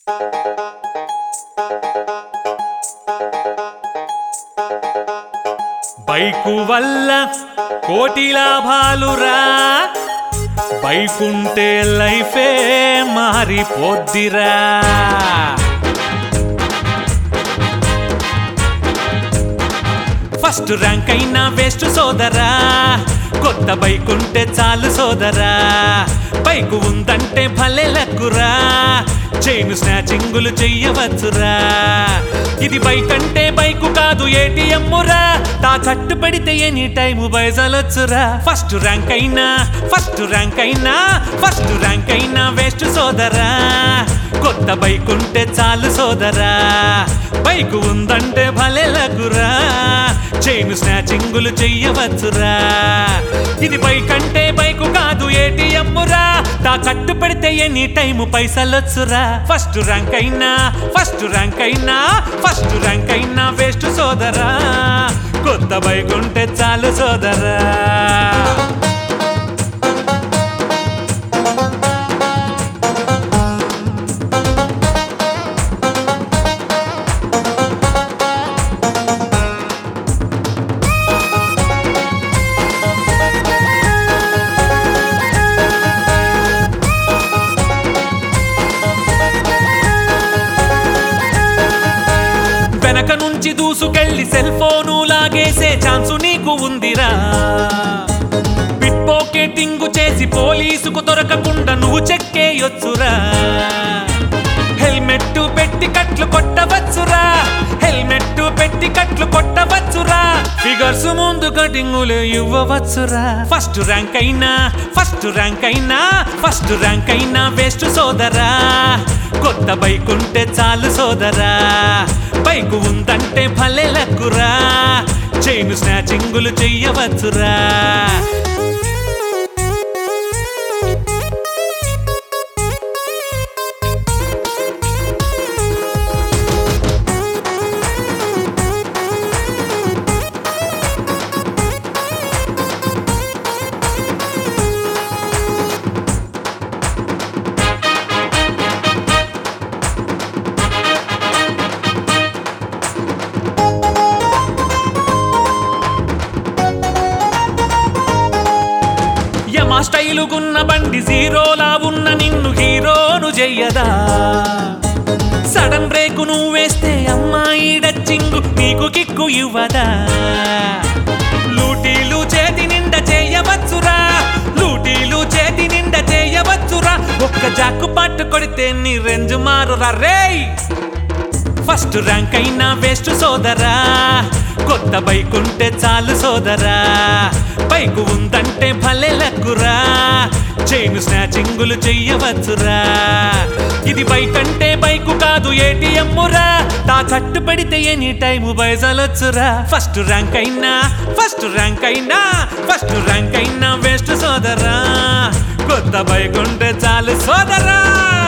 bike వల్ల కోటి లాభాలురా బైకుంటే లైఫే మారిపోద్దిరా ఫస్ట్ ర్యాంక్ అయినా వేస్ట్ సోదరా కొత్త బైక్ ఉంటే చాలు సోదరా బైకు ఉందంటే భలే లక్కురా చైన్ స్నాచింగులు చెయ్యవచ్చురా ఇది బైక్ అంటే బైకు కాదు ఏటీఎమ్మురా తాకట్టు పెడితే ఎనీ టైము బయసలొచ్చురా ఫస్ట్ ర్యాంక్ అయినా ఫస్ట్ ర్యాంక్ అయినా ఫస్ట్ ర్యాంక్ అయినా వేస్ట్ సోదరా కొత్త బైక్ ఉంటే చాలు సోదరా బైకు ఉందంటే భలే లగురా చైన్ స్నాచింగులు చెయ్యవచ్చురా ఇది బైక్ అంటే బైకు కాదు ఏటీఎమ్మురా తాకట్టు పెడితే ఎనీ టైము పైసలొచ్చురా ఫస్ట్ ర్యాంక్ అయినా ఫస్ట్ ర్యాంక్ అయినా ఫస్ట్ ర్యాంక్ అయినా వేస్ట్ సోదరా కొత్త బైక్ ఉంటే చాలు సోదరా వెనక నుంచి దూసుకెళ్లి సెల్ ఫోను లాగేసే ఛాన్సు నీకు ఉందిరా పిట్ పాకెటింగ్ చేసి పోలీసుకు దొరకకుండా నువ్వు చెక్కేయొచ్చురా హెల్మెట్ పెట్టి కట్లు కొట్టవచ్చురా హెల్మెట్ పెట్టి కట్లు కొట్టవచ్చురా ఫిగర్స్ ముందు కటింగులు ఇవ్వవచ్చురా ఫస్ట్ ర్యాంక్ అయినా ఫస్ట్ ర్యాంక్ అయినా ఫస్ట్ ర్యాంక్ అయినా వేస్ట్ సోదరా కొత్త బైక్ ఉంటే చాలు సోదరా బైక్ ఉందంటే భలే లక్కురా చైన్ స్నాచింగులు చెయ్యవచ్చురా యమా స్టైలుగున్న బండి జీరోలా ఉన్న నిన్ను హీరోను చెయ్యదా సడన్ బ్రేకు నువ్వు వేస్తే అమ్మాయి డచ్చింగు నీకు కిక్కు ఇవ్వదా లూటీలు చేతి నిండా చేయవచ్చురా లూటీలు చేతి నిండా చేయవచ్చురా ఒక్క జాక్కు పట్టు కొడితే నీ రెంజు మారురా రేయ్ ఫస్ట్ ర్యాంక్ అయినా వేస్ట్ సోదరా కొత్త బైక్ ఉంటే చాలు సోదరా బైక్ ఉందంటే భలే లక్కురా చైన్ స్నాచింగులు చెయ్యవచ్చురా ఇది బైక్ అంటే బైకు కాదు ఏటీఎమ్మురా తాకట్టు పెడితే ఎనీ టైము బయసలొచ్చురా ఫస్ట్ ర్యాంక్ అయినా ఫస్ట్ ర్యాంక్ అయినా ఫస్ట్ ర్యాంక్ అయినా వేస్ట్ సోదరా కొత్త బైక్ ఉంటే చాలు సోదరా